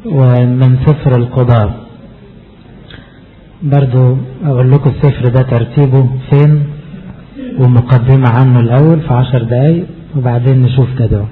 ومن سفر القضاء برضو أقول لكم السفر ده ترتيبه فين ومقدمة عنه الأول في عشر دقايق وبعدين نشوف جدول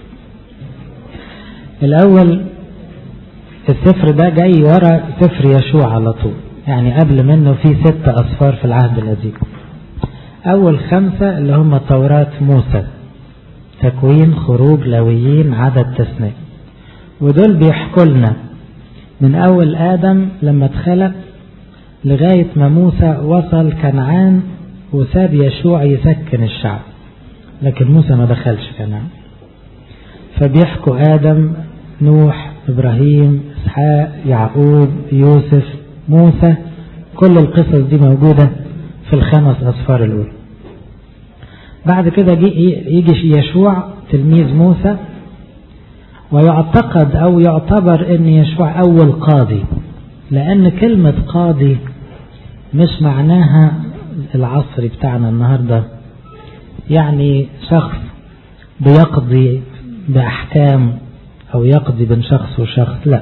الأول السفر ده جاي ورا سفر يشوع على طول يعني قبل منه في ست أصفار في العهد القديم أول خمسة اللي هم توراة موسى تكوين خروج لويين عدد تسنية ودول بيحكوا لنا من أول آدم لما اتخلق لغاية ما موسى وصل كنعان وساب يشوع يسكن الشعب لكن موسى ما دخلش كنعان فبيحكوا آدم نوح إبراهيم إسحاق يعقوب يوسف موسى كل القصص دي موجودة في الخمس أصفار الأولى بعد كده يجي يشوع تلميذ موسى ويعتقد أو يعتبر أن يشوع أول قاضي لأن كلمة قاضي مش معناها العصر بتاعنا النهاردة يعني شخص بيقضي بأحكام أو يقضي بين شخص وشخص لا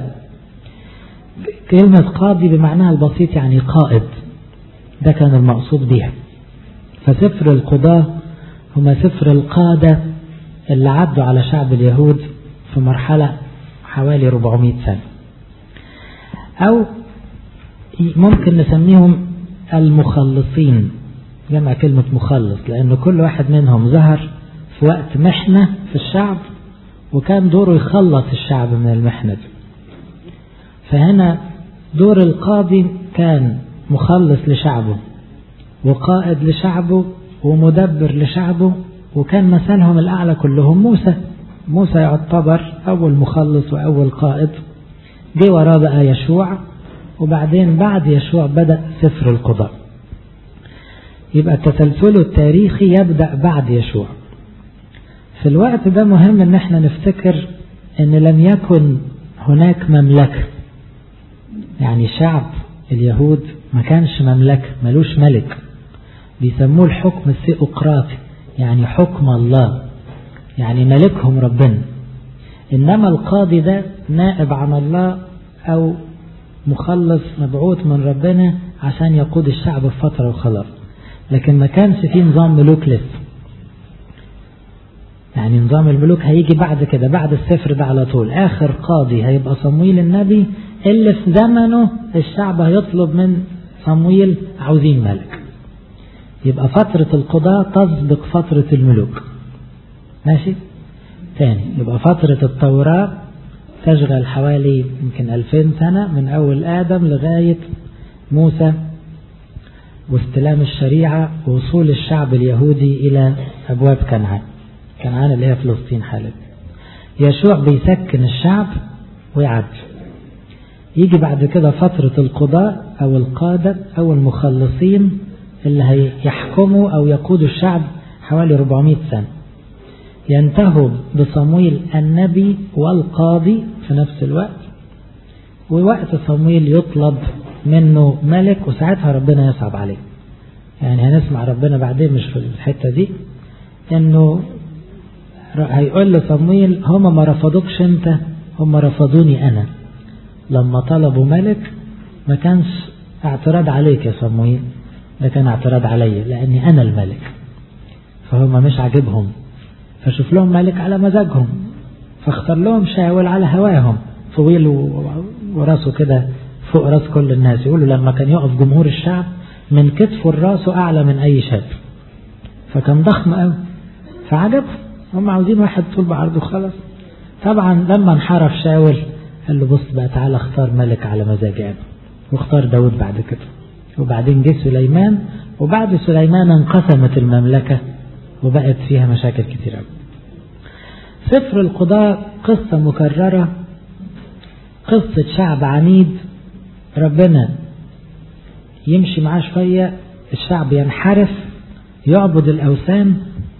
كلمة قاضي بمعناها البسيط يعني قائد ده كان المقصود بها فسفر القضاة هما سفر القادة اللي عدوا على شعب اليهود في مرحلة حوالي 400 سنة أو ممكن نسميهم المخلصين جمع كلمة مخلص لأن كل واحد منهم ظهر في وقت محنة في الشعب وكان دوره يخلص الشعب من المحنة دي فهنا دور القاضي كان مخلص لشعبه وقائد لشعبه ومدبر لشعبه وكان مثلهم الأعلى كلهم موسى موسى يعتبر أول مخلص وأول قائد جه وراه بقى يشوع وبعدين بعد يشوع بدأ سفر القضاء يبقى التسلسل التاريخي يبدأ بعد يشوع في الوقت ده مهم ان احنا نفتكر ان لم يكن هناك مملكة يعني شعب اليهود ما كانش مملكة ملوش ملك بيسموه الحكم الثيوقراطي يعني حكم الله يعني ملكهم ربنا إنما القاضي ده نائب عن الله أو مخلص مبعوث من ربنا عشان يقود الشعب في فترة وخلاص لكن ما كانش فيه نظام ملوك لسه يعني نظام الملوك هيجي بعد كده بعد السفر ده على طول آخر قاضي هيبقى صمويل النبي اللي في زمنه الشعب هيطلب من صمويل عاوزين ملك يبقى فترة القضاء تسبق فترة الملوك ماشي تاني يبقى فترة التوراة تشغل حوالي يمكن ألفين سنة من أول آدم لغاية موسى واستلام الشريعة ووصول الشعب اليهودي إلى أبواب كنعان كنعان اللي هي فلسطين حاليا يشوع بيسكن الشعب ويعد يجي بعد كده فترة القضاء أو القادة أو المخلصين اللي هيحكموا أو يقودوا الشعب حوالي 400 سنة ينتهوا بصمويل النبي والقاضي في نفس الوقت ووقت صمويل يطلب منه ملك وساعتها ربنا يصعب عليه يعني هنسمع ربنا بعدين مش في الحتة دي انه هيقول لصمويل هم ما رفضوكش انت هم رفضوني انا لما طلبوا ملك ما كانش اعتراض عليك يا صمويل ده كان اعتراض عليا لاني انا الملك فهم مش عاجبهم فشوف لهم ملك على مزاجهم فاختار لهم شاول على هواهم طويل وراسه كده فوق راس كل الناس يقولوا لما كان يقف جمهور الشعب من كتفه لراسه اعلى من اي شاب فكان ضخم قوي فعجبهم هم عاوزين واحد طول بعرضه خلاص طبعا لما انحرف شاول قال له بص بقى تعالى اختار ملك على مزاجي انا واختار داود بعد كده وبعدين جه سليمان وبعد سليمان انقسمت المملكة وبقت فيها مشاكل كتير قوي سفر القضاء قصة مكررة قصة شعب عنيد ربنا يمشي معاه شوية الشعب ينحرف يعبد الأوثان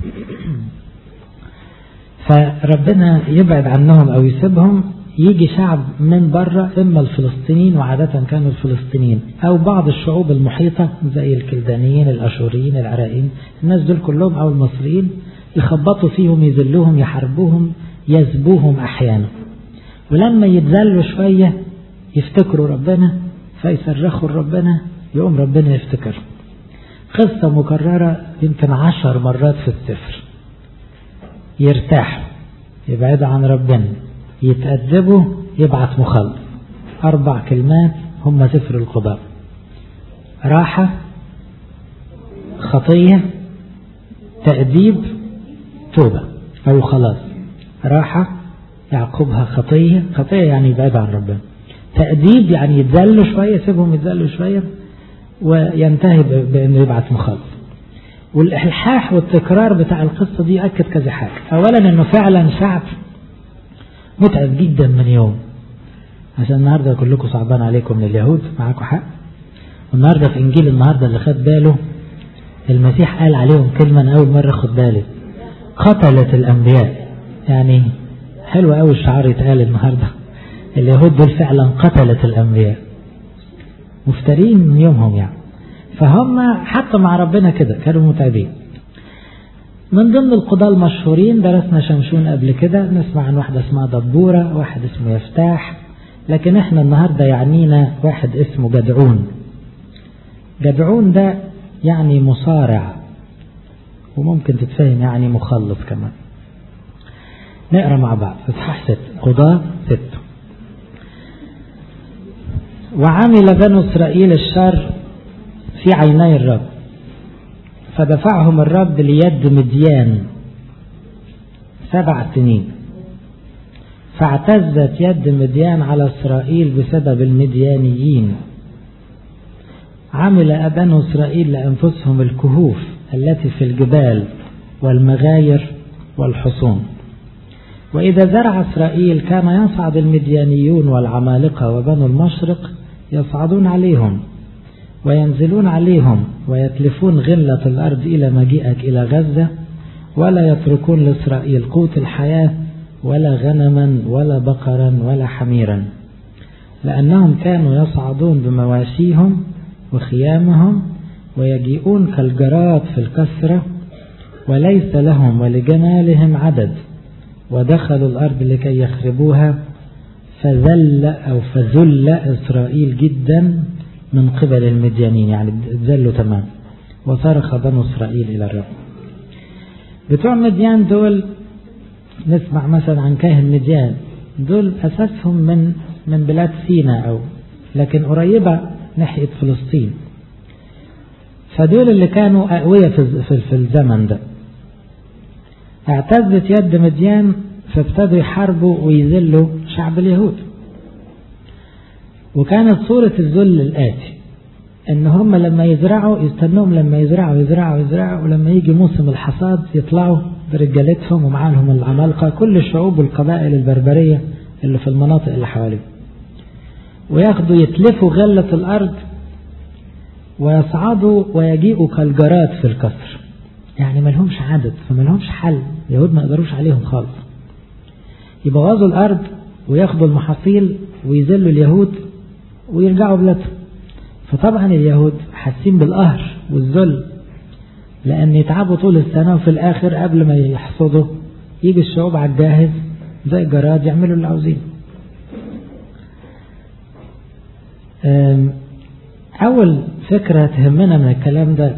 فربنا يبعد عنهم أو يسيبهم يجي شعب من بره إما الفلسطينيين وعادة كانوا الفلسطينيين أو بعض الشعوب المحيطة زي الكلدانيين الأشوريين العراقيين الناس دول كلهم أو المصريين يخبطوا فيهم يذلوهم يحاربوهم يذبوهم أحيانا ولما يتذلوا شوية يفتكروا ربنا فيصرخوا لربنا يقوم ربنا يفتكر قصة مكررة يمكن عشر مرات في السفر يرتاحوا يبعدوا عن ربنا يتأدبوا يبعث مخلص أربع كلمات هم سفر القضاء راحة خطية تأديب توبة أو خلاص راحة يعقبها خطية خطية يعني يبعد عن ربنا تأديب يعني يتذلوا شوية سيبهم يتذلوا شوية وينتهي بأنه يبعث مخلص والإلحاح والتكرار بتاع القصة دي أكد كذا حاجة أولا أنه فعلا شعب متعب جدا من يوم عشان النهاردة كلكم صعبان عليكم من اليهود معاكم حق والنهاردة في إنجيل النهاردة اللي خد باله المسيح قال عليهم كلمة أنا أول مرة خد بالي قتلت الأنبياء يعني حلو قوي الشعار يتقال النهاردة اليهود دول فعلا قتلت الأنبياء مفترين من يومهم يعني فهم حتى مع ربنا كده كانوا متعبين من ضمن القضاة المشهورين درسنا شمشون قبل كده نسمع عن واحدة اسمها دبورة واحد اسمه يفتاح لكن احنا النهاردة يعنينا واحد اسمه جدعون جدعون ده يعني مصارع وممكن تتفهم يعني مخلص كمان نقرا مع بعض اصحاح ست قضاة ست وعمل بنو اسرائيل الشر في عيني الرب فدفعهم الرب ليد مديان سبع سنين فاعتزت يد مديان على إسرائيل بسبب المديانيين عمل بنو إسرائيل لأنفسهم الكهوف التي في الجبال والمغاير والحصون وإذا زرع إسرائيل كان يصعد المديانيون والعمالقة وبنو المشرق يصعدون عليهم وينزلون عليهم ويتلفون غلة الأرض إلى مجيئك إلى غزة ولا يتركون لإسرائيل قوت الحياة ولا غنما ولا بقرا ولا حميرا لأنهم كانوا يصعدون بمواشيهم وخيامهم ويجيئون كالجراد في الكسرة وليس لهم ولجمالهم عدد ودخلوا الأرض لكي يخربوها فذل أو فذل إسرائيل جدا من قبل المديانين يعني ذلوا تمام وصرخ بنو إسرائيل إلى الرب بتوع مديان دول نسمع مثلا عن كاهن مديان دول أساسهم من من بلاد سيناء أو لكن قريبة ناحية فلسطين فدول اللي كانوا أقوياء في, في, في الزمن ده اعتزت يد مديان فابتدوا يحاربوا ويذلوا شعب اليهود وكانت صورة الذل الآتي ان هم لما يزرعوا يستنوهم لما يزرعوا يزرعوا يزرعوا ولما يجي موسم الحصاد يطلعوا برجالتهم ومعاهم العمالقة كل الشعوب والقبائل البربرية اللي في المناطق اللي حواليهم وياخدوا يتلفوا غلة الأرض ويصعدوا ويجيئوا كالجراد في الكسر يعني ما لهمش عدد فما لهمش حل اليهود ما يقدروش عليهم خالص يبوظوا الأرض وياخدوا المحاصيل ويذلوا اليهود ويرجعوا بلادهم فطبعا اليهود حاسين بالقهر والذل لأن يتعبوا طول السنة وفي الآخر قبل ما يحصدوا يجي الشعوب على الجاهز زي الجراد يعملوا اللي عاوزينه أول فكرة تهمنا من الكلام ده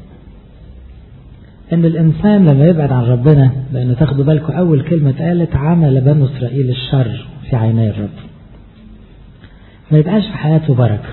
إن الإنسان لما يبعد عن ربنا لأن تاخدوا بالكم أول كلمة اتقالت عمل بنو إسرائيل الشر في عيني الرب ما يبقاش في حياته بركة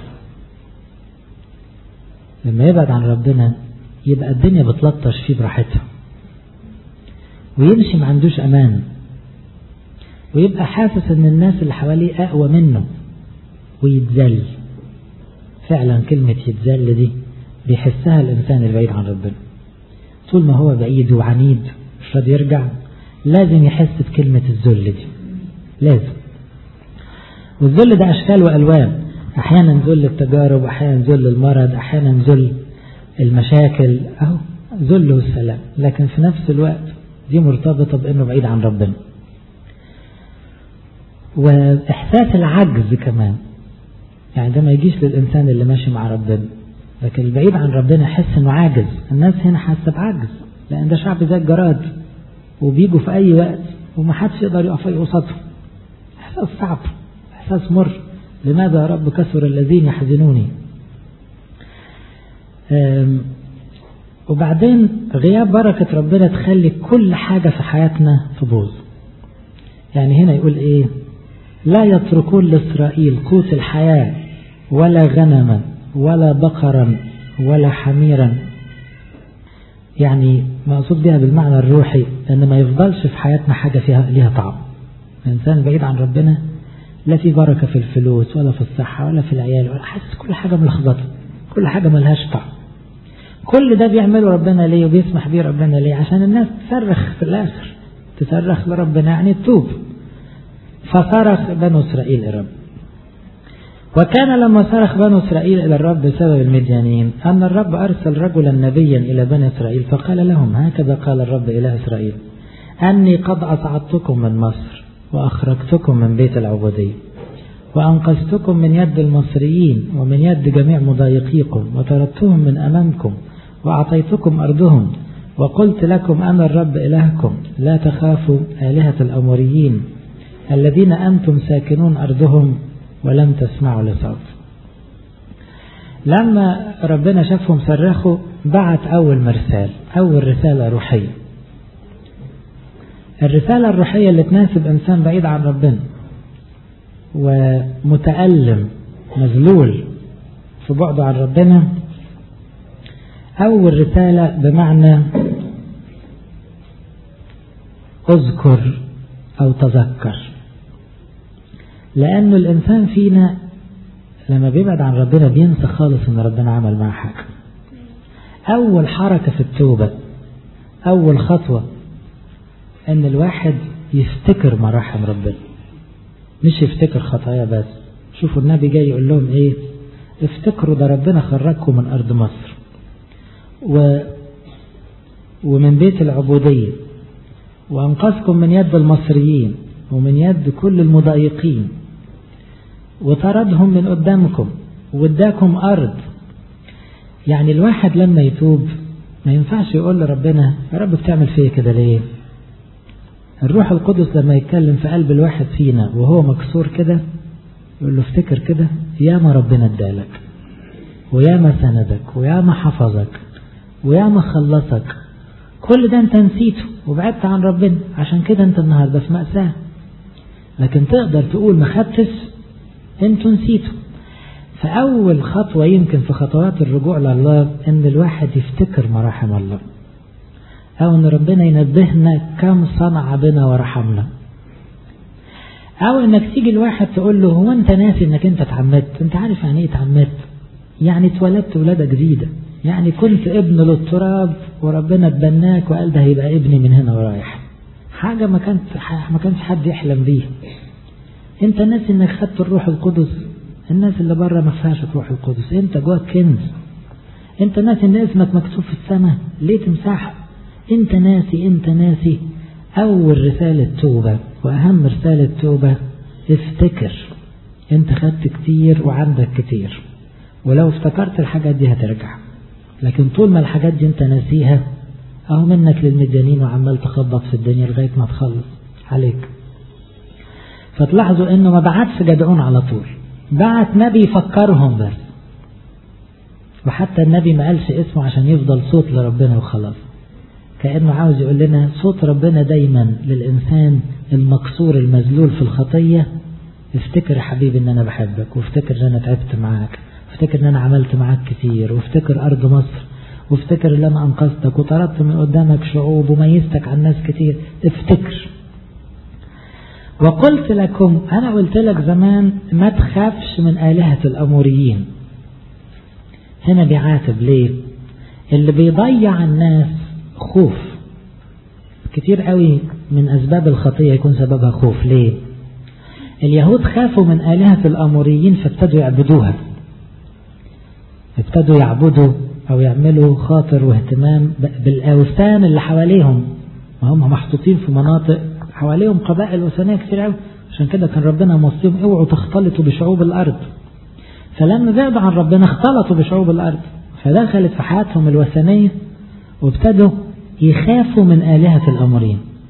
لما يبعد عن ربنا يبقى الدنيا بتلطش فيه براحتها ويمشي ما عندوش أمان ويبقى حاسس ان الناس اللي حواليه أقوى منه ويتذل فعلا كلمة يتذل دي بيحسها الإنسان البعيد عن ربنا طول ما هو بعيد وعنيد مش راضي يرجع لازم يحس بكلمة الذل دي لازم والذل ده أشكال وألوان أحيانا ذل التجارب أحيانا ذل المرض أحيانا ذل المشاكل أهو ذل والسلام لكن في نفس الوقت دي مرتبطة بأنه بعيد عن ربنا وإحساس العجز كمان يعني ده ما يجيش للإنسان اللي ماشي مع ربنا لكن البعيد عن ربنا يحس إنه عاجز الناس هنا حاسة بعجز لأن ده شعب زي الجراد وبيجوا في أي وقت ومحدش يقدر يقف قصادهم إحساس إحساس صعب إحساس مر لماذا يا رب كثر الذين يحزنوني وبعدين غياب بركة ربنا تخلي كل حاجة في حياتنا تبوظ يعني هنا يقول ايه لا يتركون لإسرائيل قوت الحياة ولا غنما ولا بقرا ولا حميرا يعني مقصود بها بالمعنى الروحي ان ما يفضلش في حياتنا حاجة فيها ليها طعم الانسان بعيد عن ربنا لا في بركة في الفلوس ولا في الصحة ولا في العيال ولا حاسس كل حاجة ملخبطة كل حاجة ملهاش طعم كل ده بيعمله ربنا ليه وبيسمح بيه ربنا ليه عشان الناس تصرخ في الآخر تصرخ لربنا يعني تتوب فصرخ بنو إسرائيل إلى الرب وكان لما صرخ بنو إسرائيل إلى الرب بسبب المديانين أن الرب أرسل رجلا نبيا إلى بني إسرائيل فقال لهم هكذا قال الرب إله إسرائيل أني قد أصعدتكم من مصر وأخرجتكم من بيت العبودية وأنقذتكم من يد المصريين ومن يد جميع مضايقيكم وطردتهم من أمامكم وأعطيتكم أرضهم وقلت لكم أنا الرب إلهكم لا تخافوا آلهة الأموريين الذين أنتم ساكنون أرضهم ولم تسمعوا لصوت لما ربنا شافهم صرخوا بعت أول مرسال أول رسالة روحية الرسالة الروحية اللي تناسب إنسان بعيد عن ربنا ومتألم مذلول في بعده عن ربنا أول رسالة بمعنى اذكر أو تذكر لأنه الإنسان فينا لما بيبعد عن ربنا بينسى خالص إن ربنا عمل معاه حاجة أول حركة في التوبة أول خطوة إن الواحد يفتكر مراحم ربنا مش يفتكر خطايا بس شوفوا النبي جاي يقول لهم إيه افتكروا ده ربنا خرجكم من أرض مصر و ومن بيت العبودية وأنقذكم من يد المصريين ومن يد كل المضايقين وطردهم من قدامكم واداكم أرض يعني الواحد لما يتوب ما ينفعش يقول لربنا يا رب بتعمل فيا كده ليه الروح القدس لما يتكلم في قلب الواحد فينا وهو مكسور كده يقول له افتكر كده يا ما ربنا ادالك ويا ما سندك ويا ما حفظك ويا ما خلصك كل ده انت نسيته وبعدت عن ربنا عشان كده انت النهارده في مأساة لكن تقدر تقول ما خدتش انتوا نسيتوا فأول خطوة يمكن في خطوات الرجوع لله ان الواحد يفتكر مراحم الله او ان ربنا ينبهنا كم صنع بنا ورحمنا او انك تيجي الواحد تقول له هو انت ناسي انك انت اتعمدت انت عارف يعني ايه اتعمدت يعني اتولدت ولادة جديدة يعني كنت ابن للتراب وربنا اتبناك وقال ده هيبقى ابني من هنا ورايح حاجة ما كانت ما كانش حد يحلم بيها انت ناسي انك خدت الروح القدس الناس اللي بره ما فيهاش الروح القدس انت جواك كنز انت ناسي ان اسمك مكتوب في السماء ليه تمسحه انت ناسي انت ناسي اول رسالة توبة واهم رسالة توبة افتكر انت خدت كتير وعندك كتير ولو افتكرت الحاجات دي هترجع لكن طول ما الحاجات دي انت ناسيها اهو منك للمديانين وعمال تخبط في الدنيا لغاية ما تخلص عليك فتلاحظوا انه ما بعتش جدعون على طول بعت نبي يفكرهم بس وحتى النبي ما قالش اسمه عشان يفضل صوت لربنا وخلاص كأنه عاوز يقول لنا صوت ربنا دايما للإنسان المكسور المذلول في الخطية افتكر يا حبيبي ان انا بحبك وافتكر ان انا تعبت معاك وافتكر ان انا عملت معاك كتير وافتكر ارض مصر وافتكر ان انا انقذتك وطردت من قدامك شعوب وميزتك عن ناس كتير افتكر وقلت لكم انا قلت لك زمان ما تخافش من آلهة الاموريين هنا بيعاتب ليه اللي بيضيع الناس خوف كتير قوي من اسباب الخطية يكون سببها خوف ليه اليهود خافوا من آلهة الاموريين فابتدوا يعبدوها ابتدوا يعبدوا او يعملوا خاطر واهتمام بالاوثان اللي حواليهم ما هم محطوطين في مناطق حواليهم قبائل وثنيه كتير قوي عشان كده كان ربنا موصيهم اوعوا تختلطوا بشعوب الارض فلما بعدوا عن ربنا اختلطوا بشعوب الارض فدخلت في حياتهم الوثنيه وابتدوا يخافوا من آلهة الأمرين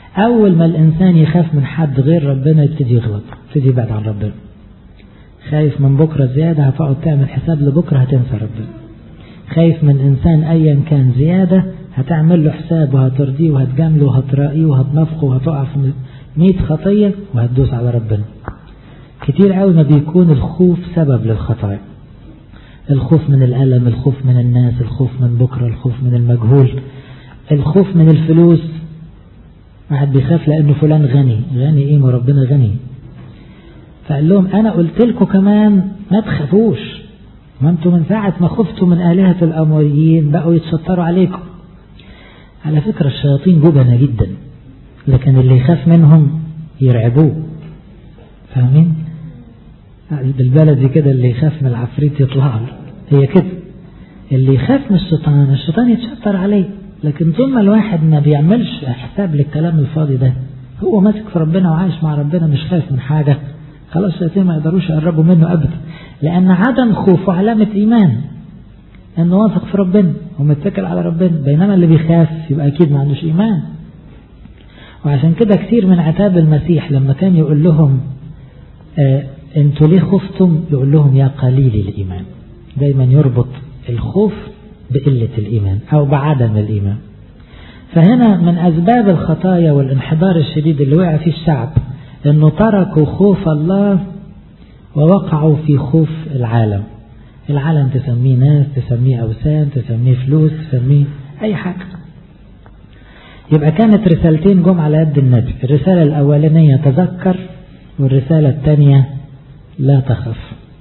أول ما الإنسان يخاف من حد غير ربنا يبتدي يغلط يبتدي يبعد عن ربنا خايف من بكرة زيادة هتقعد تعمل حساب لبكرة هتنسى ربنا خايف من إنسان أيا كان زيادة هتعمل له حساب وهترضيه وهتجامله وهتراقيه وهتنافقه وهتقع في 100 خطية وهتدوس على ربنا كتير قوي ما بيكون الخوف سبب للخطايا الخوف من الألم الخوف من الناس الخوف من بكرة الخوف من المجهول الخوف من الفلوس واحد بيخاف لأنه فلان غني غني إيه ما ربنا غني فقال لهم أنا قلت لكم كمان ما تخافوش ما انتم من ساعة ما خفتوا من آلهة الأموريين بقوا يتشطروا عليكم على فكرة الشياطين جبنة جدا لكن اللي يخاف منهم يرعبوه فاهمين بالبلدي كده اللي يخاف من العفريت يطلع له هي كده اللي يخاف من الشيطان الشيطان يتشطر عليه لكن طول ما الواحد ما بيعملش حساب للكلام الفاضي ده هو ماسك في ربنا وعايش مع ربنا مش خايف من حاجة خلاص الشياطين ما يقدروش يقربوا منه أبدا لأن عدم خوفه علامة إيمان أنه واثق في ربنا ومتكل على ربنا بينما اللي بيخاف يبقى أكيد ما عندوش إيمان وعشان كده كتير من عتاب المسيح لما كان يقول لهم آه انتوا ليه خفتم يقول لهم يا قليل الإيمان دايما يربط الخوف بقلة الإيمان أو بعدم الإيمان فهنا من أسباب الخطايا والانحدار الشديد اللي وقع فيه الشعب أنه تركوا خوف الله ووقعوا في خوف العالم العالم تسميه ناس تسميه أوثان تسميه فلوس تسميه أي حاجة يبقى كانت رسالتين جم على يد النبي الرسالة الأولانية تذكر والرسالة الثانية لا تخف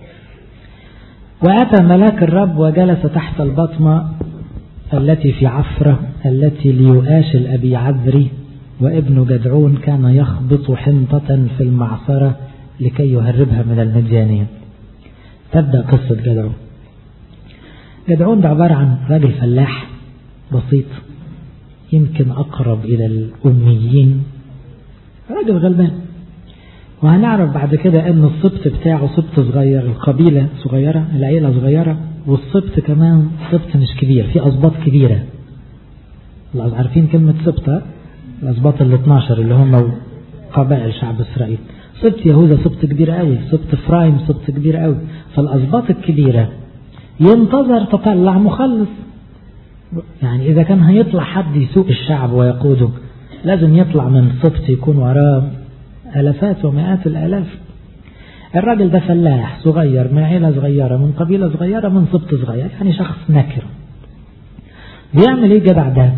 وأتى ملاك الرب وجلس تحت البطمة التي في عفرة التي ليؤاش الأبي عذري وابن جدعون كان يخبط حنطة في المعصرة لكي يهربها من المجانين تبدأ قصة جدعون جدعون ده عبارة عن راجل فلاح بسيط يمكن أقرب إلى الأميين راجل غلبان وهنعرف بعد كده ان السبط بتاعه سبط صغير القبيلة صغيرة العيلة صغيرة والسبط كمان سبط مش كبير في أسباط كبيرة عارفين كلمة سبط الأسباط ال 12 اللي هم قبائل شعب إسرائيل سبط يهوذا سبط كبير قوي سبط فرايم سبط كبير قوي فالأسباط الكبيرة ينتظر تطلع مخلص يعني إذا كان هيطلع حد يسوق الشعب ويقوده لازم يطلع من سبط يكون وراه ألفات ومئات الآلاف الراجل ده فلاح صغير من عيلة صغيرة من قبيلة صغيرة من سبط صغير يعني شخص نكر بيعمل ايه جدع ده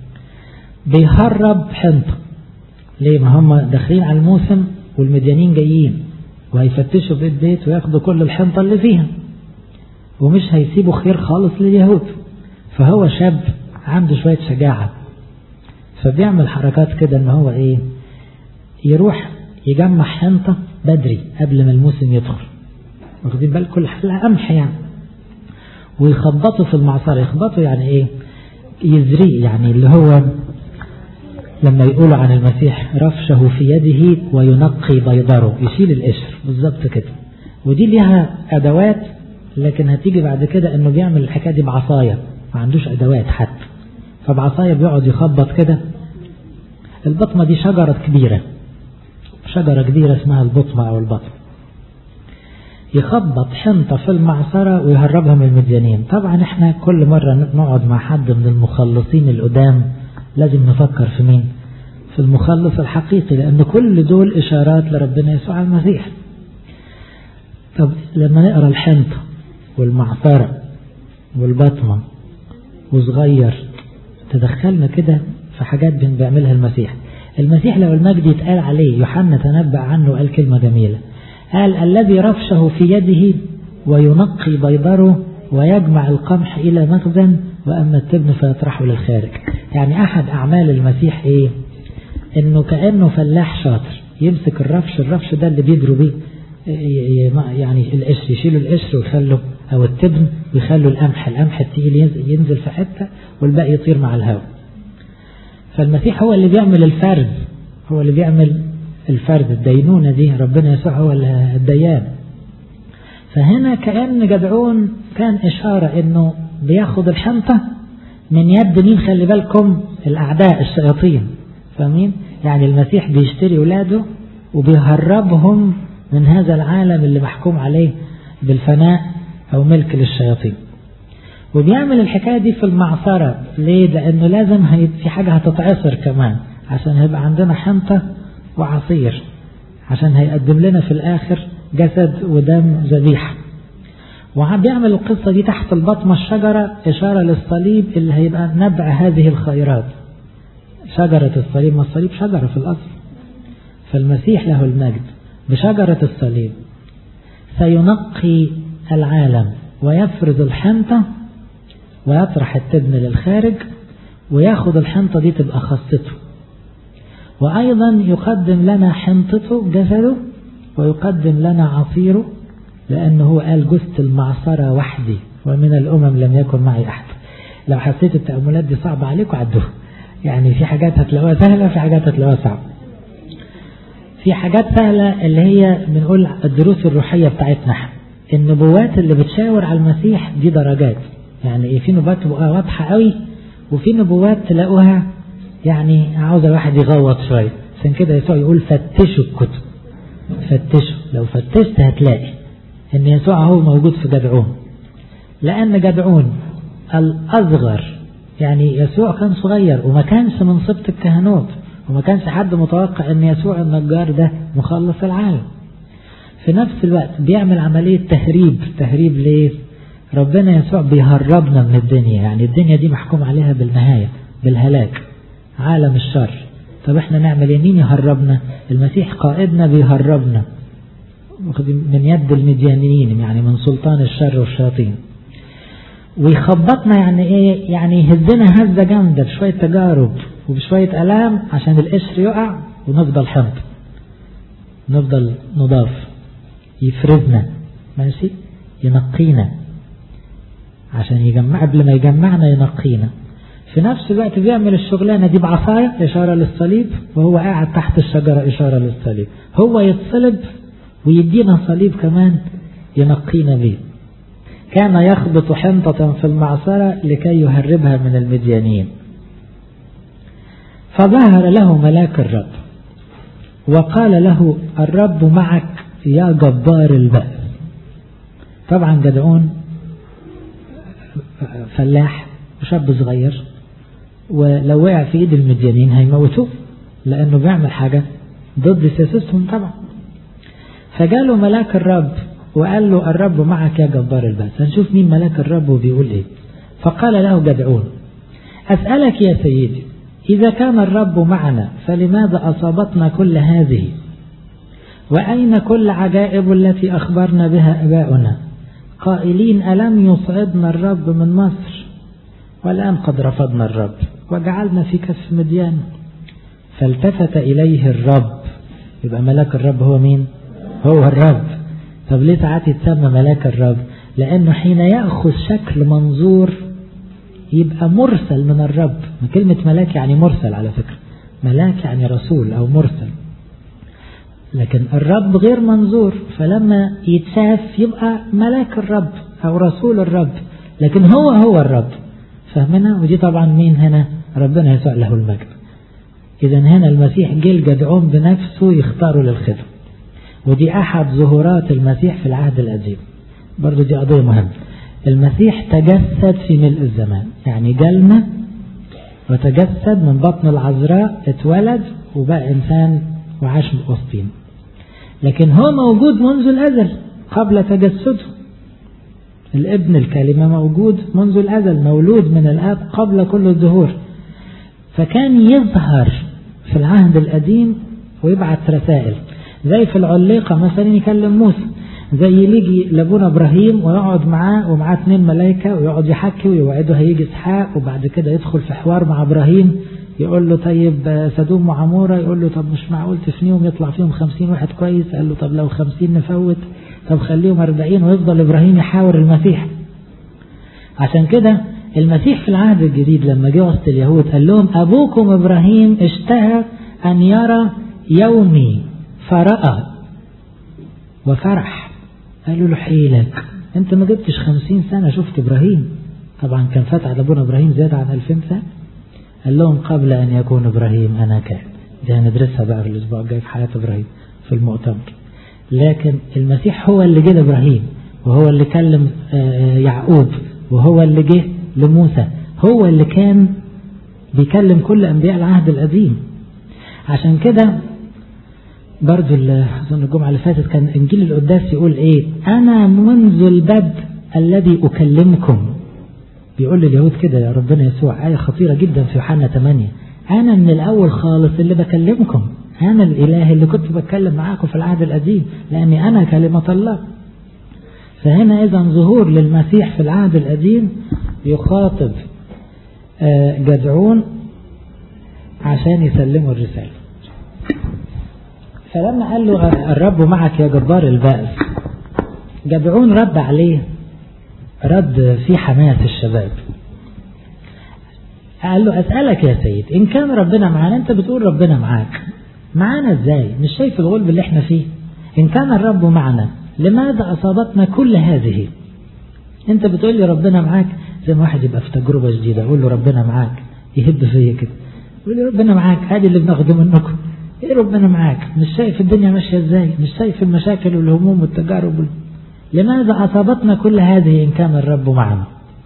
بيهرب حنطة ليه ما هم داخلين على الموسم والمديانين جايين وهيفتشوا بيت بيت وياخدوا كل الحنطة اللي فيها ومش هيسيبوا خير خالص لليهود فهو شاب عنده شوية شجاعة فبيعمل حركات كده ان هو ايه يروح يجمع حنطة بدري قبل ما الموسم يدخل واخدين بالك كل حلقة قمح يعني ويخبطوا في المعصرة يخبطوا يعني ايه يزريه يعني اللي هو لما يقولوا عن المسيح رفشه في يده وينقي بيضره يشيل القشر بالظبط كده ودي ليها ادوات لكن هتيجي بعد كده انه بيعمل الحكايه دي بعصايه ما عندوش ادوات حتى فبعصايه بيقعد يخبط كده البطمه دي شجره كبيره شجرة كبيرة اسمها البطمة أو البطم يخبط حنطة في المعصرة ويهربها من المديانين طبعا احنا كل مرة نقعد مع حد من المخلصين القدام لازم نفكر في مين في المخلص الحقيقي لأن كل دول إشارات لربنا يسوع المسيح طب لما نقرأ الحنطة والمعصرة والبطمة وصغير تدخلنا كده في حاجات بيعملها المسيح المسيح لو المجد يتقال عليه يوحنا تنبأ عنه وقال كلمة جميلة قال الذي رفشه في يده وينقي بيضره ويجمع القمح إلى مخزن وأما التبن فيطرحه للخارج يعني أحد أعمال المسيح إيه إنه كأنه فلاح شاطر يمسك الرفش الرفش ده اللي بيجروا بيه يعني القشر يشيلوا القشر ويخلوا أو التبن ويخلوا القمح القمح التقيل ينزل في حتة والباقي يطير مع الهواء فالمسيح هو اللي بيعمل الفرد هو اللي بيعمل الفرد الدينونة دي ربنا يسوع هو الديان فهنا كأن جدعون كان إشارة إنه بياخد الحنطة من يد مين خلي بالكم الأعداء الشياطين فاهمين يعني المسيح بيشتري ولاده وبيهربهم من هذا العالم اللي محكوم عليه بالفناء أو ملك للشياطين وبيعمل الحكاية دي في المعصرة ليه؟ لأنه لازم هي في حاجة هتتعصر كمان عشان هيبقى عندنا حنطة وعصير عشان هيقدم لنا في الآخر جسد ودم ذبيحة وبيعمل القصة دي تحت البطمة الشجرة إشارة للصليب اللي هيبقى نبع هذه الخيرات شجرة الصليب ما الصليب شجرة في الأصل فالمسيح له المجد بشجرة الصليب سينقي العالم ويفرز الحنطة ويطرح التبن للخارج وياخد الحنطة دي تبقى خاصته وأيضا يقدم لنا حنطته جسده ويقدم لنا عصيره لأنه هو قال جثت المعصرة وحدي ومن الأمم لم يكن معي أحد لو حسيت التأملات دي صعبة عليكم عدوها يعني في حاجات هتلاقوها سهلة في حاجات هتلاقوها صعبة في حاجات سهلة اللي هي بنقول الدروس الروحية بتاعتنا النبوات اللي بتشاور على المسيح دي درجات يعني ايه في نبوات تبقى واضحة قوي وفي نبوات تلاقوها يعني عاوز الواحد يغوط شوية عشان كده يسوع يقول فتشوا الكتب فتشوا لو فتشت هتلاقي ان يسوع هو موجود في جدعون لان جدعون الاصغر يعني يسوع كان صغير وما كانش من صبت الكهنوت وما كانش حد متوقع ان يسوع النجار ده مخلص العالم في نفس الوقت بيعمل عملية تهريب تهريب ليه ربنا يسوع بيهربنا من الدنيا يعني الدنيا دي محكوم عليها بالنهاية بالهلاك عالم الشر طب احنا نعمل ايه مين يهربنا المسيح قائدنا بيهربنا من يد المديانيين يعني من سلطان الشر والشياطين ويخبطنا يعني ايه يعني يهزنا هزه جامده بشويه تجارب وبشويه الام عشان القشر يقع ونفضل حمض نفضل نضاف يفرزنا ماشي ينقينا عشان يجمع قبل ما يجمعنا ينقينا في نفس الوقت بيعمل الشغلانة دي بعصاية إشارة للصليب وهو قاعد تحت الشجرة إشارة للصليب هو يتصلب ويدينا صليب كمان ينقينا بيه كان يخبط حنطة في المعصرة لكي يهربها من المديانين فظهر له ملاك الرب وقال له الرب معك يا جبار البأس طبعا جدعون فلاح وشاب صغير ولو وقع في ايد المديانين هيموتوه لانه بيعمل حاجة ضد سياستهم طبعا فجاله ملاك الرب وقال له الرب معك يا جبار البأس هنشوف مين ملاك الرب وبيقول ايه فقال له جدعون أسألك يا سيدي إذا كان الرب معنا فلماذا أصابتنا كل هذه وأين كل عجائب التي أخبرنا بها أباؤنا قائلين ألم يصعدنا الرب من مصر والآن قد رفضنا الرب وجعلنا في كف مديان فالتفت إليه الرب يبقى ملاك الرب هو مين هو الرب طب ليه ساعات يتسمى ملاك الرب لأنه حين يأخذ شكل منظور يبقى مرسل من الرب كلمة ملاك يعني مرسل على فكرة ملاك يعني رسول أو مرسل لكن الرب غير منظور فلما يتشاف يبقى ملاك الرب أو رسول الرب لكن هو هو الرب فاهمنا ودي طبعا مين هنا ربنا يسوع له المجد إذا هنا المسيح جه الجدعون بنفسه يختاره للخدمة ودي أحد ظهورات المسيح في العهد القديم برضو دي قضية مهمة المسيح تجسد في ملء الزمان يعني جالنا وتجسد من بطن العذراء اتولد وبقى إنسان وعاش وسطين لكن هو موجود منذ الأزل قبل تجسده الابن الكلمة موجود منذ الأزل مولود من الآب قبل كل الظهور فكان يظهر في العهد القديم ويبعث رسائل زي في العليقة مثلا يكلم موسى زي يجي لابونا ابراهيم ويقعد معاه ومعاه اثنين ملائكة ويقعد يحكي ويوعده هيجي اسحاق وبعد كده يدخل في حوار مع ابراهيم يقول له طيب سدوم وعمورة يقول له طب مش معقول تفنيهم يطلع فيهم خمسين واحد كويس قال له طب لو خمسين نفوت طب خليهم أربعين ويفضل إبراهيم يحاور المسيح عشان كده المسيح في العهد الجديد لما جه وسط اليهود قال لهم أبوكم إبراهيم اشتهى أن يرى يومي فرأى وفرح قالوا له حيلك انت ما جبتش خمسين سنة شفت إبراهيم طبعا كان فات على أبونا إبراهيم زيادة عن ألفين سنة قال لهم قبل أن يكون إبراهيم أنا كان دي هندرسها بقى في الأسبوع الجاي في حياة إبراهيم في المؤتمر لكن المسيح هو اللي جه لإبراهيم وهو اللي كلم يعقوب وهو اللي جه لموسى هو اللي كان بيكلم كل أنبياء العهد القديم عشان كده برضو أظن الجمعة اللي فاتت كان إنجيل القداس يقول إيه أنا منذ البدء الذي أكلمكم بيقول لليهود كده يا ربنا يسوع آية خطيرة جدا في يوحنا 8 أنا من الأول خالص اللي بكلمكم أنا الإله اللي كنت بتكلم معاكم في العهد القديم لأني أنا كلمة الله فهنا إذا ظهور للمسيح في العهد القديم يخاطب جدعون عشان يسلموا الرسالة فلما قال له الرب معك يا جبار البأس جدعون رد عليه رد في حماس الشباب قال له أسألك يا سيد إن كان ربنا معانا أنت بتقول ربنا معاك معانا إزاي مش شايف الغلب اللي احنا فيه إن كان الرب معنا لماذا أصابتنا كل هذه أنت بتقول لي ربنا معاك زي ما واحد يبقى في تجربة جديدة أقول له ربنا معاك يهب فيا كده يقول لي ربنا معاك هذه اللي بناخده منكم ايه ربنا معاك مش شايف الدنيا ماشية ازاي مش شايف المشاكل والهموم والتجارب لماذا أصابتنا كل هذه إن كان الرب معنا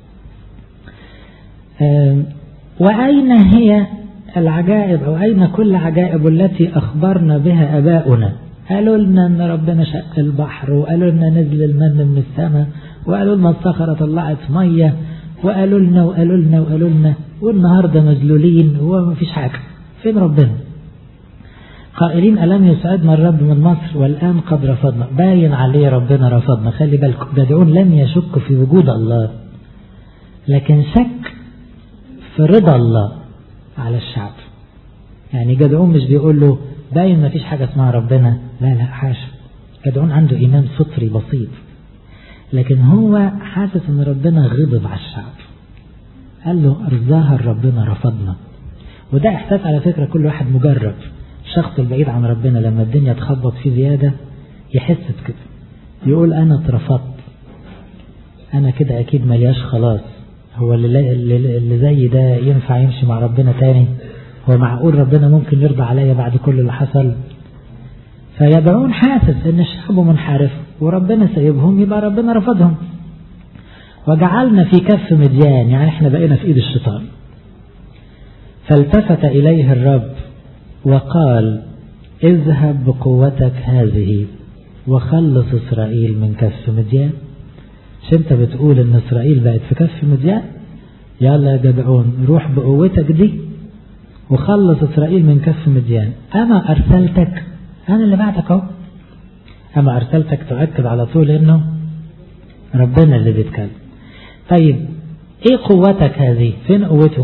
وأين هي العجائب أو أين كل عجائب التي أخبرنا بها أباؤنا قالوا لنا أن ربنا شق البحر وقالوا لنا نزل المن من السماء وقالوا لنا الصخرة طلعت مية وقالوا لنا وقالوا لنا وقالوا لنا والنهاردة مذلولين وما فيش حاجة فين ربنا قائلين ألم يسعدنا الرب من مصر والآن قد رفضنا باين عليه ربنا رفضنا خلي بالكم جدعون لم يشك في وجود الله لكن شك في رضا الله على الشعب يعني جدعون مش بيقول له باين ما فيش حاجة اسمها ربنا لا لا حاشا جدعون عنده إيمان فطري بسيط لكن هو حاسس ان ربنا غضب على الشعب قال له الظاهر ربنا رفضنا وده احساس على فكرة كل واحد مجرب الشخص البعيد عن ربنا لما الدنيا تخبط فيه زيادة يحس بكده يقول أنا اترفضت أنا كده أكيد ملياش خلاص هو اللي, اللي زي ده ينفع يمشي مع ربنا تاني هو معقول ربنا ممكن يرضى عليا بعد كل اللي حصل فيدعون حاسس ان الشعب منحرف وربنا سيبهم يبقى ربنا رفضهم وجعلنا في كف مديان يعني احنا بقينا في ايد الشيطان فالتفت اليه الرب وقال اذهب بقوتك هذه وخلص إسرائيل من كف مديان مش انت بتقول ان إسرائيل بقت في كف مديان يلا يا جدعون روح بقوتك دي وخلص إسرائيل من كف مديان أما أرسلتك أنا اللي بعتك أهو أما أرسلتك تؤكد على طول إنه ربنا اللي بيتكلم طيب إيه قوتك هذه فين قوته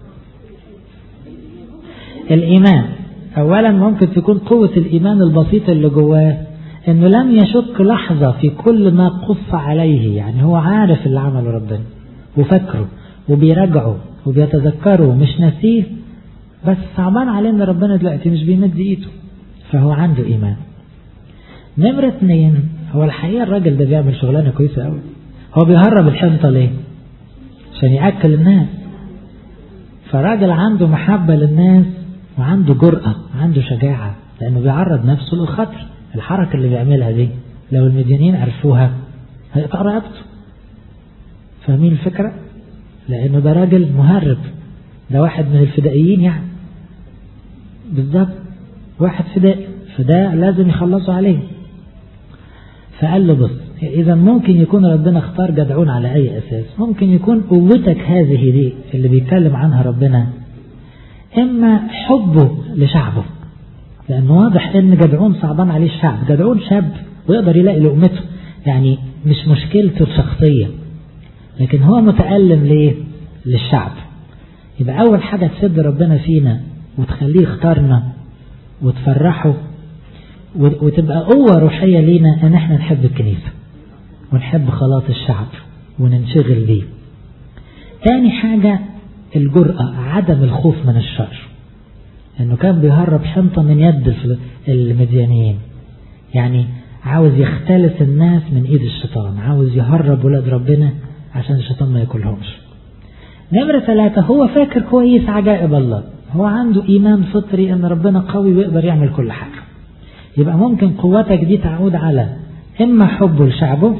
الإيمان أولا ممكن تكون قوة الإيمان البسيطة اللي جواه إنه لم يشك لحظة في كل ما قص عليه يعني هو عارف اللي عمله ربنا وفكره وبيراجعه وبيتذكره ومش ناسيه بس صعبان عليه إن ربنا دلوقتي مش بيمد إيده فهو عنده إيمان نمرة اتنين هو الحقيقة الراجل ده بيعمل شغلانة كويسة أوي هو بيهرب الحنطة ليه؟ عشان يأكل الناس فراجل عنده محبة للناس وعنده جرأة عنده شجاعة لأنه بيعرض نفسه للخطر الحركة اللي بيعملها دي لو المديانين عرفوها هيقطع رقبته فاهمين الفكرة؟ لأنه ده راجل مهرب ده واحد من الفدائيين يعني بالظبط واحد فدائي فده لازم يخلصوا عليه فقال له بص إذا ممكن يكون ربنا اختار جدعون على أي أساس ممكن يكون قوتك هذه دي اللي بيتكلم عنها ربنا إما حبه لشعبه لأنه واضح إن جدعون صعبان عليه الشعب جدعون شاب ويقدر يلاقي لقمته يعني مش مشكلته الشخصية لكن هو متألم ليه للشعب يبقى أول حاجة تسد ربنا فينا وتخليه يختارنا وتفرحه وتبقى قوة روحية لينا ان احنا نحب الكنيسة ونحب خلاص الشعب وننشغل بيه تاني حاجة الجرأة عدم الخوف من الشر انه كان بيهرب حنطة من يد المديانيين يعني عاوز يختلس الناس من ايد الشيطان عاوز يهرب ولاد ربنا عشان الشيطان ما ياكلهمش نمرة ثلاثة هو فاكر كويس عجائب الله هو عنده إيمان فطري أن ربنا قوي ويقدر يعمل كل حاجة يبقى ممكن قوتك دي تعود على إما حبه لشعبه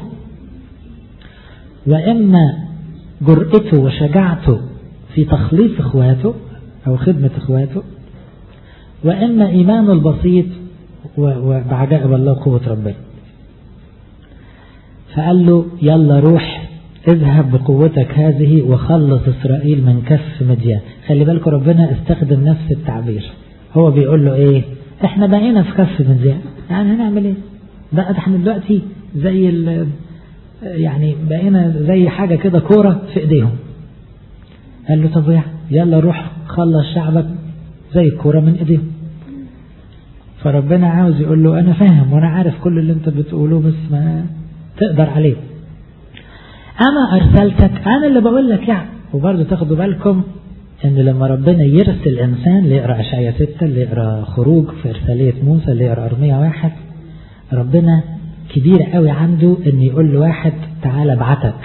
وإما جرأته وشجاعته في تخليص إخواته أو خدمة إخواته وإما إيمانه البسيط وبعجائب الله وقوة ربنا فقال له يلا روح اذهب بقوتك هذه وخلص إسرائيل من كف مديان خلي بالكم ربنا استخدم نفس التعبير هو بيقول له ايه احنا بقينا في كف مديان يعني هنعمل ايه بقى احنا دلوقتي زي ال يعني بقينا زي حاجة كده كورة في ايديهم قال له طب يلا روح خلص شعبك زي الكورة من ايديهم فربنا عاوز يقول له انا فاهم وانا عارف كل اللي انت بتقوله بس ما تقدر عليه انا ارسلتك انا اللي بقول لك يعني وبرضه تاخدوا بالكم ان لما ربنا يرسل انسان اللي يقرا اشعياء ستة اللي يقرا خروج في ارسالية موسى اللي يقرا ارمية واحد ربنا كبير قوي عنده ان يقول لواحد تعالى ابعتك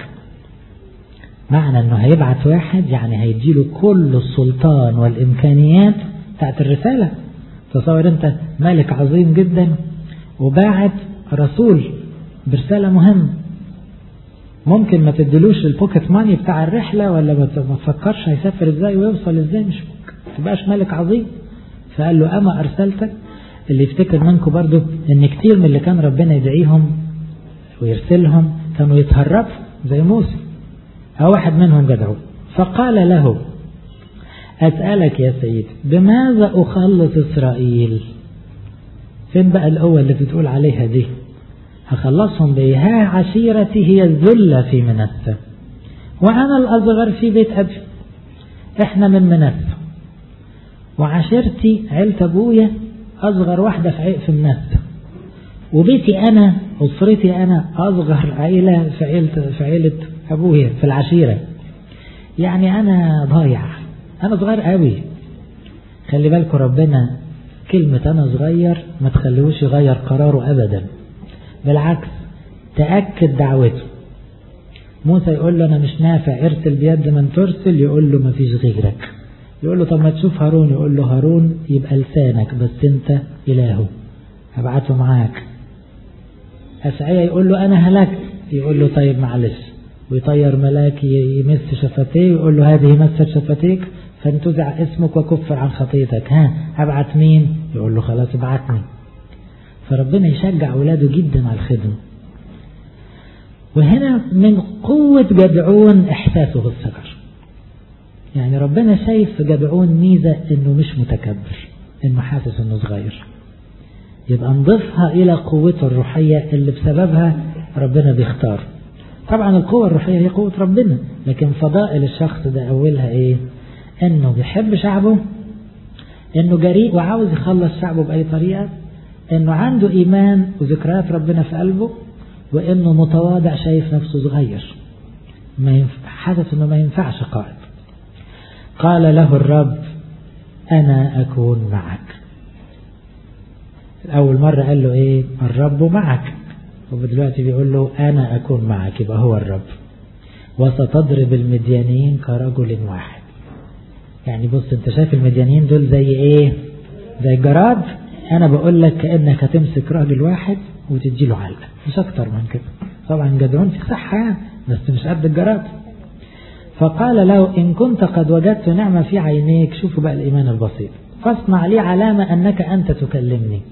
معنى انه هيبعت واحد يعني هيديله كل السلطان والامكانيات بتاعت الرسالة تصور انت ملك عظيم جدا وباعت رسول برسالة مهمة ممكن ما تدلوش البوكيت ماني بتاع الرحلة ولا ما تفكرش هيسافر ازاي ويوصل ازاي مش ممكن تبقاش ملك عظيم فقال له اما ارسلتك اللي يفتكر منكم برضو ان كتير من اللي كان ربنا يدعيهم ويرسلهم كانوا يتهربوا زي موسى أو واحد منهم جدعوه فقال له أسألك يا سيدي بماذا أخلص إسرائيل فين بقى القوة اللي بتقول عليها دي هخلصهم بيه ها عشيرتي هي الذلة في منسى وأنا الأصغر في بيت أبي إحنا من منسى وعشيرتي عيلة أبويا أصغر واحدة في في منسى وبيتي أنا أسرتي أنا أصغر عيلة في عيلة في عيلة أبويا في العشيرة يعني أنا ضايع أنا صغير قوي خلي بالكم ربنا كلمة أنا صغير ما تخليهوش يغير قراره أبدا بالعكس تأكد دعوته موسى يقول له أنا مش نافع ارسل بيد من ترسل يقول له ما فيش غيرك يقول له طب ما تشوف هارون يقول له هارون يبقى لسانك بس انت إلهه هبعته معاك أشعيا يقول له أنا هلكت يقول له طيب معلش ويطير ملاك يمس شفتيه ويقول له هذه مست شفتيك فانتزع اسمك وكفر عن خطيتك ها ابعت مين يقول له خلاص ابعتني فربنا يشجع اولاده جدا على الخدمه وهنا من قوة جدعون إحساسه بالصغر يعني ربنا شايف في جدعون ميزة إنه مش متكبر إنه حاسس إنه صغير يبقى نضيفها إلى قوته الروحية اللي بسببها ربنا بيختار طبعا القوة الروحية هي قوة ربنا لكن فضائل الشخص ده أولها إيه إنه بيحب شعبه إنه جريء وعاوز يخلص شعبه بأي طريقة إنه عنده إيمان وذكريات ربنا في قلبه وإنه متواضع شايف نفسه صغير ما ينفع حاسس إنه ما ينفعش قائد قال له الرب أنا أكون معك أول مرة قال له إيه الرب معك ودلوقتي بيقول له أنا أكون معك يبقى هو الرب وستضرب المديانين كرجل واحد يعني بص انت شايف المديانين دول زي ايه زي الجراد انا بقول لك كأنك هتمسك راجل واحد وتدي له علقة مش اكتر من كده طبعا جدعون في صحة يعني بس مش قد الجراد فقال له إن كنت قد وجدت نعمة في عينيك شوفوا بقى الإيمان البسيط فاصنع لي علامة أنك أنت تكلمني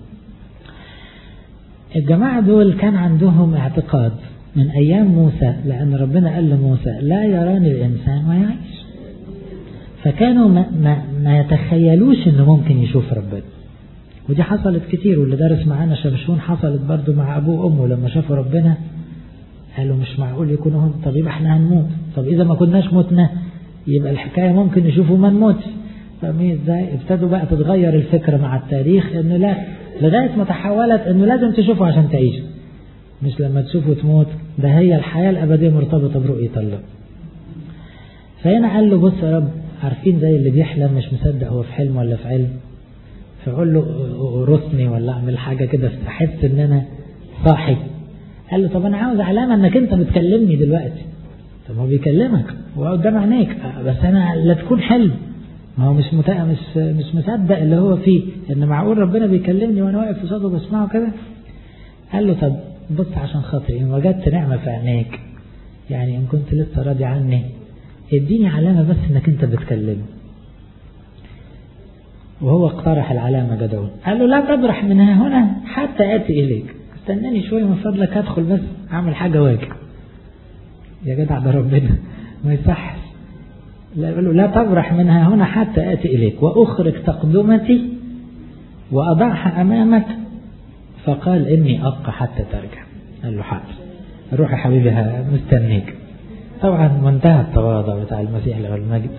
الجماعة دول كان عندهم اعتقاد من أيام موسى لأن ربنا قال لموسى لا يراني الإنسان ويعيش فكانوا ما, ما, ما يتخيلوش أنه ممكن يشوف ربنا ودي حصلت كتير واللي دارس معانا شمشون حصلت برضو مع أبوه وأمه لما شافوا ربنا قالوا مش معقول يكونوا هم طب يبقى احنا هنموت طب إذا ما كناش متنا يبقى الحكاية ممكن نشوفوا ما نموتش فاهمين ازاي ابتدوا بقى تتغير الفكرة مع التاريخ انه لا لغاية ما تحولت انه لازم تشوفه عشان تعيش مش لما تشوفه تموت ده هي الحياة الأبدية مرتبطة برؤية الله فهنا قال له بص يا رب عارفين زي اللي بيحلم مش مصدق هو في حلم ولا في علم فقول له رسني ولا اعمل حاجة كده احس ان انا صاحي قال له طب انا عاوز علامة انك انت بتكلمني دلوقتي طب هو بيكلمك هو قدام عينيك بس انا لا تكون حلم ما هو مش مت... مش مش مصدق اللي هو فيه ان معقول ربنا بيكلمني وانا واقف قصاده بسمعه كده قال له طب بص عشان خاطري ان وجدت نعمه في عينيك يعني ان كنت لسه راضي عني اديني علامه بس انك انت بتكلمني وهو اقترح العلامه جدعون قال له لا تبرح من هنا حتى اتي اليك استناني شويه من فضلك ادخل بس اعمل حاجه واجب يا جدع ده ربنا ما يصحش لا يقول له لا تبرح منها هنا حتى آتي إليك وأخرج تقدمتي وأضعها أمامك فقال إني أبقى حتى ترجع قال له حاضر روح يا حبيبي مستنيك طبعا منتهى التواضع بتاع المسيح له المجد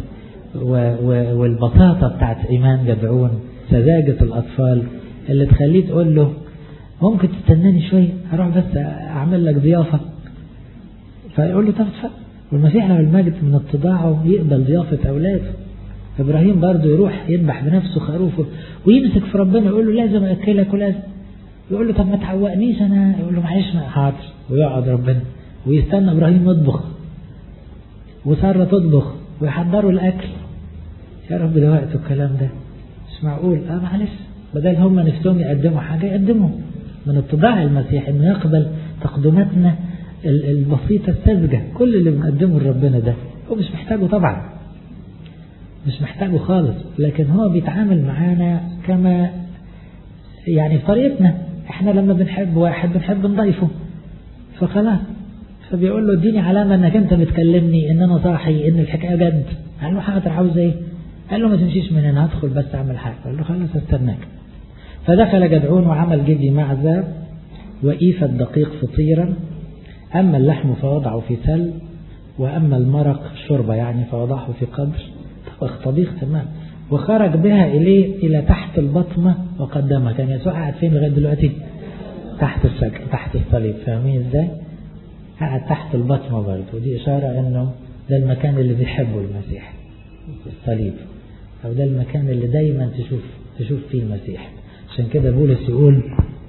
والبساطة بتاعت إيمان جدعون سذاجة الأطفال اللي تخليه تقول له ممكن تستناني شوية هروح بس أعمل لك ضيافة فيقول له طب اتفضل والمسيح له المجد من اتضاعه يقبل ضيافة أولاده إبراهيم برضه يروح يذبح بنفسه خروفه ويمسك في ربنا يقول له لازم أكلك ولازم يقول له طب ما تعوقنيش أنا يقول له معلش حاضر ويقعد ربنا ويستنى إبراهيم يطبخ وسارة تطبخ ويحضروا الأكل يا رب ده وقته الكلام ده مش معقول اه معلش بدل هم نفسهم يقدموا حاجة يقدموا من اتضاع المسيح انه يقبل تقدماتنا البسيطة الساذجة كل اللي بنقدمه لربنا ده هو مش محتاجه طبعا مش محتاجه خالص لكن هو بيتعامل معانا كما يعني بطريقتنا احنا لما بنحب واحد بنحب نضيفه فخلاص فبيقول له اديني علامة انك انت بتكلمني ان انا صاحي ان الحكاية جد قال له حاضر عاوز ايه قال له ما تمشيش من هنا هدخل بس اعمل حاجة قال له خلاص استناك فدخل جدعون وعمل جدي معزة وإيفة دقيق فطيرا أما اللحم فوضعه في سل وأما المرق شوربة يعني فوضعه في قدر طبخ طبيخ تمام وخرج بها إليه إلى تحت البطمة وقدمها كان يسوع قاعد فين لغاية دلوقتي تحت الشكل تحت الصليب فاهمين ازاي قاعد تحت البطمة برضه ودي إشارة إنه ده المكان اللي بيحبه المسيح الصليب أو ده المكان اللي دايما تشوف تشوف فيه المسيح عشان كده بولس يقول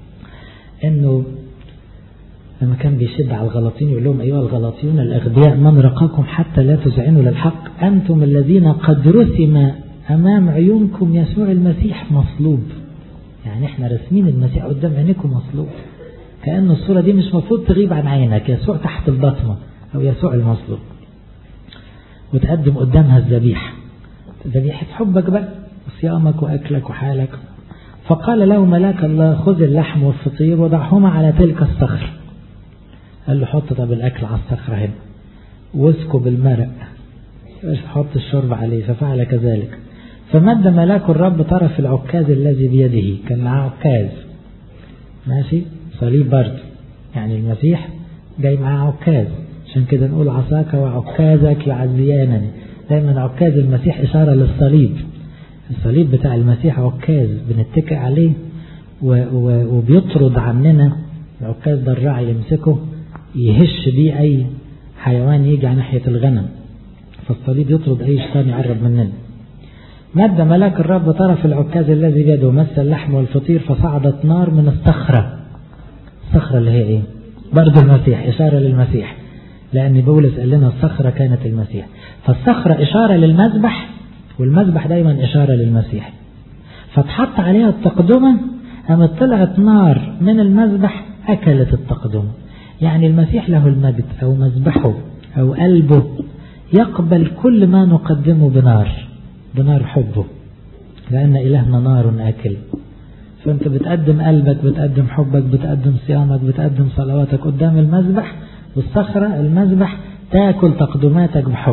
إنه لما كان بيشد على الغلاطين يقول لهم أيها الغلاطيون الأغبياء من رقاكم حتى لا تزعنوا للحق أنتم الذين قد رسم أمام عيونكم يسوع المسيح مصلوب يعني احنا رسمين المسيح قدام عينيكم مصلوب كأن الصورة دي مش مفروض تغيب عن عينك يسوع تحت البطمة أو يسوع المصلوب وتقدم قدامها الذبيحة ذبيحة حبك بقى صيامك وأكلك وحالك فقال له ملاك الله خذ اللحم والفطير وضعهما على تلك الصخر قال له حط طب الأكل على الصخرة هنا واسكب المرق حط الشرب عليه ففعل كذلك فمد ملاك الرب طرف العكاز الذي بيده كان معاه عكاز ماشي صليب برد يعني المسيح جاي معاه عكاز عشان كده نقول عصاك وعكازك يعزيانني دايما عكاز المسيح إشارة للصليب الصليب بتاع المسيح عكاز بنتكئ عليه وبيطرد عننا العكاز ده الراعي يمسكه يهش بيه أي حيوان يجي على ناحية الغنم فالصليب يطرد أي شيطان يقرب مننا مد ملاك الرب طرف العكاز الذي بيده ومس اللحم والفطير فصعدت نار من الصخرة الصخرة اللي هي ايه برضه المسيح إشارة للمسيح لأن بولس قال لنا الصخرة كانت المسيح فالصخرة إشارة للمذبح والمذبح دايما إشارة للمسيح فتحط عليها التقدمة قامت طلعت نار من المذبح أكلت التقدمة يعني المسيح له المجد أو مذبحه أو قلبه يقبل كل ما نقدمه بنار بنار حبه لأن إلهنا نار آكل فأنت بتقدم قلبك بتقدم حبك بتقدم صيامك بتقدم صلواتك قدام المذبح والصخرة المذبح تاكل تقدماتك بحب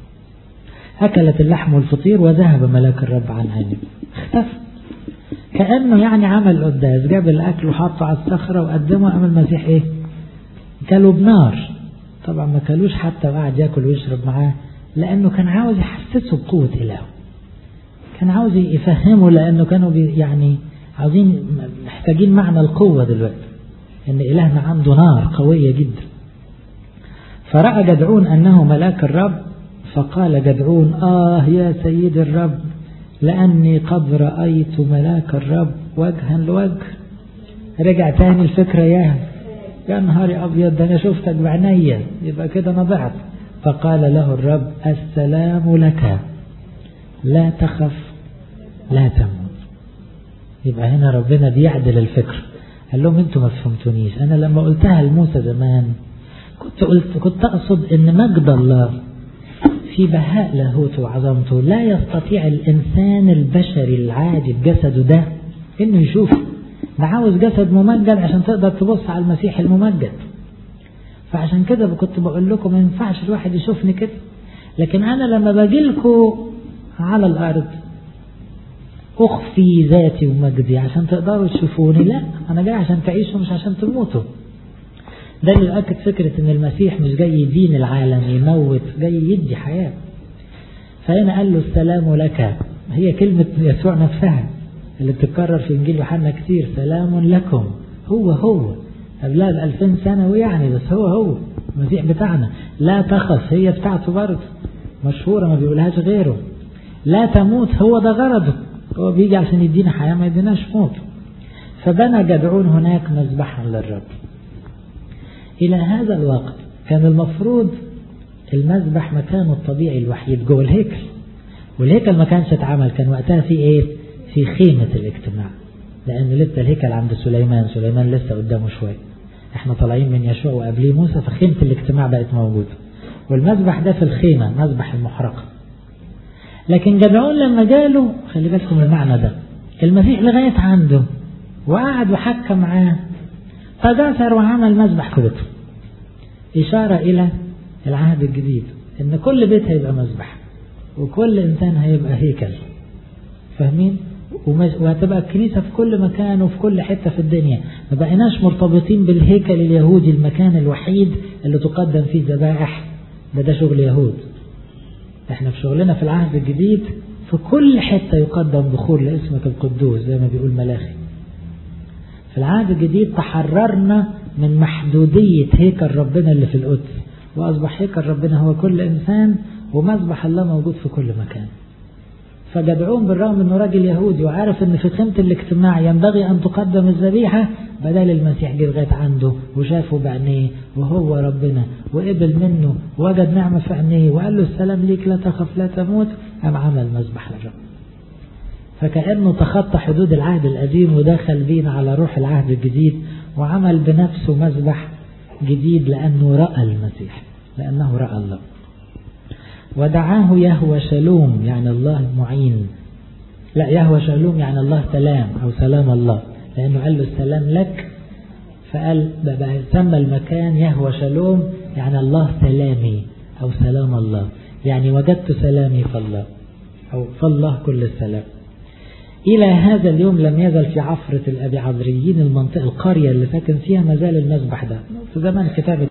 أكلت اللحم والفطير وذهب ملاك الرب عن عينه اختفى كأنه يعني عمل قداس جاب الأكل وحطه على الصخرة وقدمه أمام المسيح إيه كلوا بنار طبعا ما كلوش حتى وقعد ياكل ويشرب معاه لأنه كان عاوز يحسسه بقوة إلهه كان عاوز يفهمه لأنه كانوا بي يعني عاوزين محتاجين معنى القوة دلوقتي إن إلهنا عنده نار قوية جدا فرأى جدعون أنه ملاك الرب فقال جدعون آه يا سيد الرب لأني قد رأيت ملاك الرب وجها لوجه رجع تاني الفكرة ياه يا نهاري أبيض ده أنا شفتك بعينيا يبقى كده أنا ضعت فقال له الرب السلام لك لا تخف لا تموت يبقى هنا ربنا بيعدل الفكر قال لهم انتوا ما فهمتونيش انا لما قلتها لموسى زمان كنت قلت كنت اقصد ان مجد الله في بهاء لاهوته وعظمته لا يستطيع الانسان البشري العادي بجسده ده انه يشوفه ده عاوز جسد ممجد عشان تقدر تبص على المسيح الممجد فعشان كده كنت بقول لكم ما ينفعش الواحد يشوفني كده لكن انا لما باجي لكم على الارض اخفي ذاتي ومجدي عشان تقدروا تشوفوني لا انا جاي عشان تعيشوا مش عشان تموتوا ده اللي يؤكد فكرة ان المسيح مش جاي يدين العالم يموت جاي يدي حياة فهنا قال له السلام لك هي كلمة يسوع نفسها اللي بتتكرر في انجيل يوحنا كتير سلام لكم هو هو قبلها ب 2000 سنة ويعني بس هو هو المسيح بتاعنا لا تخف هي بتاعته برضه مشهورة ما بيقولهاش غيره لا تموت هو ده غرضه هو بيجي عشان يدينا حياة ما يديناش موت فبنى جدعون هناك مذبحا للرب إلى هذا الوقت كان المفروض المذبح مكانه الطبيعي الوحيد جوه الهيكل والهيكل ما كانش اتعمل كان وقتها في ايه في خيمة الاجتماع لأن لسه الهيكل عند سليمان سليمان لسه قدامه شوية احنا طالعين من يشوع وقبليه موسى فخيمة الاجتماع بقت موجودة والمذبح ده في الخيمة مذبح المحرقة لكن جدعون لما جاله خلي بالكم المعنى ده المسيح لغاية عنده وقعد وحكى معاه فدثر وعمل مذبح في بيته إشارة إلى العهد الجديد إن كل بيت هيبقى مذبح وكل إنسان هيبقى هيكل فاهمين؟ وهتبقى الكنيسة في كل مكان وفي كل حتة في الدنيا ما بقيناش مرتبطين بالهيكل اليهودي المكان الوحيد اللي تقدم فيه الذبائح ده ده شغل يهود احنا في شغلنا في العهد الجديد في كل حتة يقدم بخور لاسمك القدوس زي ما بيقول ملاخي في العهد الجديد تحررنا من محدودية هيكل ربنا اللي في القدس وأصبح هيكل ربنا هو كل إنسان ومذبح الله موجود في كل مكان فجدعون بالرغم انه راجل يهودي وعارف ان في قيمة الاجتماع ينبغي ان تقدم الذبيحة بدل المسيح جه لغاية عنده وشافه بعينيه وهو ربنا وقبل منه ووجد نعمة في عينيه وقال له السلام ليك لا تخف لا تموت قام عمل مذبح للرب فكأنه تخطى حدود العهد القديم ودخل بينا على روح العهد الجديد وعمل بنفسه مذبح جديد لأنه رأى المسيح لأنه رأى الله ودعاه يهوى شلوم يعني الله معين لا يهوى شلوم يعني الله سلام أو سلام الله لأنه قال له السلام لك فقال بقى سمى المكان يهوى شلوم يعني الله سلامي أو سلام الله يعني وجدت سلامي في الله أو في الله كل السلام إلى هذا اليوم لم يزل في عفرة الأبي عذريين المنطقة القرية اللي ساكن فيها ما زال المذبح ده في زمان كتاب